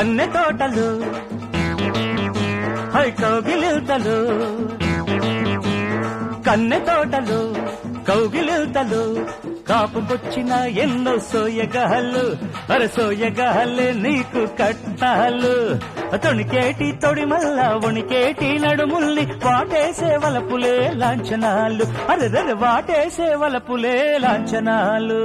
కన్నె తోటలు హై కౌగిలితలు కన్నె తోటలు కౌగిలితలు కాపుకొచ్చిన ఎన్నో సోయగాళ్ళు అరే సోయగాళ్ళే నీకు కట్టాలు తొణికేటి తొడి మల్ల వణికేటి నడుముల్ని వాటేసే వలపులే లాంఛనాలు అరే రరే వాటేసే వలపులే లాంఛనాలు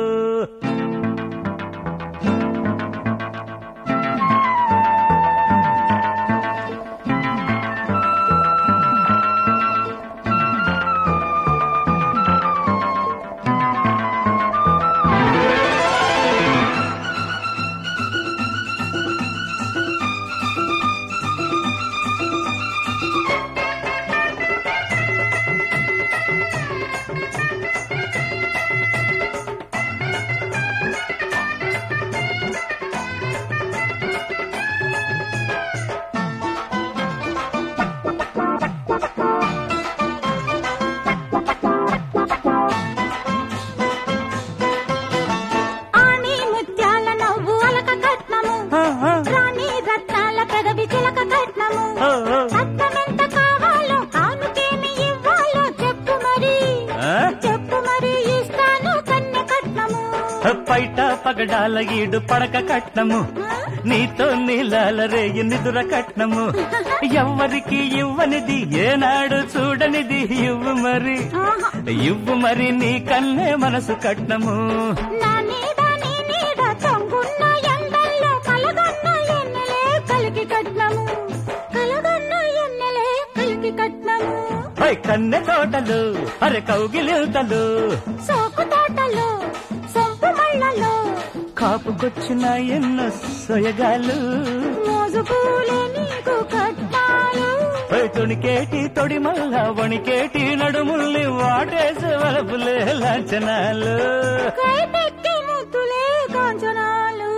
ఆని ముత్యాల నవ్వు అలక కట్నము ఆ, ఆ, రాణి రత్నాల పెదవి చిలక కట్నము ఆ, ఆ. కట్నమెంత కావాలో కానుకేమి ఇవ్వాలో చెప్పు మరి ఆ? చెప్పు మరి ఇస్తాను కన్నె కట్నము పైట పగడాల ఈడు పడక కట్నము నీతో నీలాల రేయి నిదుర కట్నము ఎవ్వరికి ఇవ్వనిది ఏనాడు చూడనిది ఇవ్వు మరి ఆహా. ఇవ్వు మరి నీ కన్నే మనసు కట్నము నా నీడ నీ నీడ తొంగున్న ఎండల్లో కలగన్న ఎన్నెలే కలికి కట్నము కలగన్న ఎన్నెలే కలికి కట్నము పై కన్నె తోటలు అరే కౌగిలితలు సోకు తోటలో సొంపు మళ్ళలో కాపుకొచ్చిన ఎన్నో సొయగాలు మోజు పూలే నీకు కట్టాలు పై తొణికేటి తొడి మల్ల వణికేటి నడుముల్ని వాటేసి వలపులే లాంఛనాలు కైపెట్టి ముద్దులే కాంచనాలు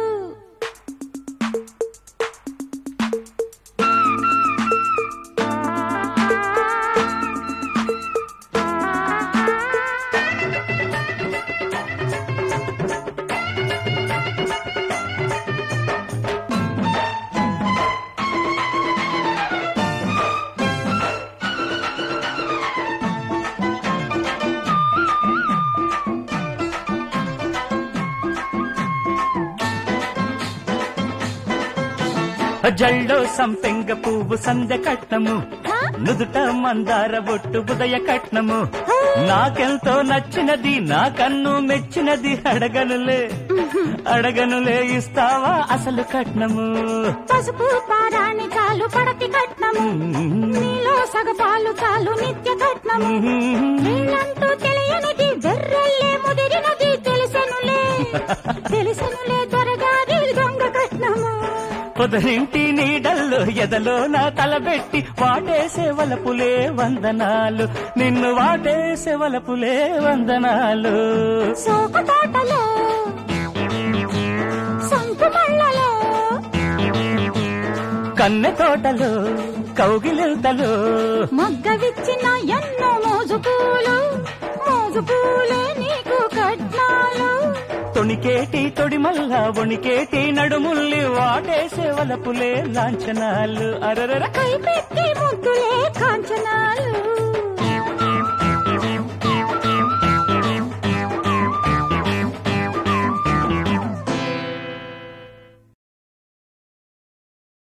జల్లో సంపెంగ పువ్వు సందె కట్నము నుదుట మందార బొట్టు ఉదయ కట్నము నాకెంతో నచ్చినది నా కన్ను మెచ్చినది అడగనులే అడగనులే ఇస్తావా అసలు కట్నము పసుపు పారాణి చాలు పడతి కట్నము నీలో సగపాలు చాలు నిత్య కట్నము నీళ్ళంటూ తెలియనిది వెర్రెల్లే ముదిరినది తెలిసెనులే తెలిసెనులే దొరగారి దొంగ కట్నము పొదరింటి నీడల్లో ఎదలో నా తలబెట్టి వాటేసే వలపులే వందనాలు నిన్ను వాటేసే వలపులే వందనాలు సోకు తోటలో సంకు మళ్ళలో కన్నె తోటలు కౌగిలింతలు మొగ్గ విచ్చిన ఎన్నో మోజు పూలు మోజు పూలే నీకు కట్నాలు తొణికేటి తొడి మల్ల వణికేటి నడుముల్ని వాటేసే వలపులే లాంఛనాలు అరరర కైపెట్టి ముద్దులే కాంచనాలు